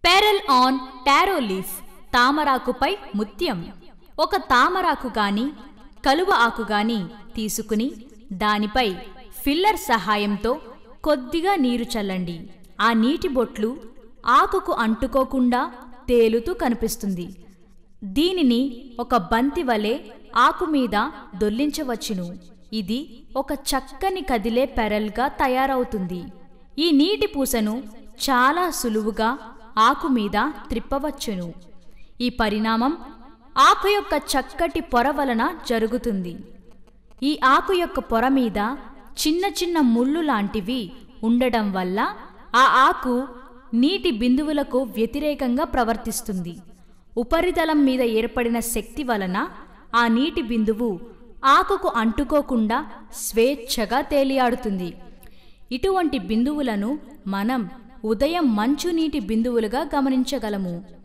pearl on taro leaf తామరాకుపై ముత్యం ఒక తామరాకు గాని కలువ ఆకు గాని తీసుకుని దానిపై ఫిల్లర్ సహాయంతో కొద్దిగా నీరు చల్లండి ఆ నీటి బొట్లు ఆకుకు అంటుకోకుండా తేలుతూ కనిపిస్తుంది దీనిని ఒక బంతి వలె ఆకు మీద దొల్లించవచ్చును ఇది ఒక చక్కని కదిలే పెరల్గా తయారవుతుంది ఈ నీటి పూసను చాలా సులువుగా ఆకు మీద త్రిప్పవచ్చును ఈ పరిణామం ఆకు యొక్క చక్కటి పొర వలన జరుగుతుంది ఈ ఆకు యొక్క పొర మీద చిన్న చిన్న ముళ్ళు లాంటివి ఉండడం వల్ల ఆ ఆకు నీటి బిందువులకు వ్యతిరేకంగా ప్రవర్తిస్తుంది ఉపరితలం మీద ఏర్పడిన శక్తి వలన ఆ నీటి బిందువు ఆకుకు అంటుకోకుండా స్వేచ్ఛగా తేలియాడుతుంది ఇటువంటి బిందువులను మనం ఉదయం మంచునీటి బిందువులుగా గమనించగలము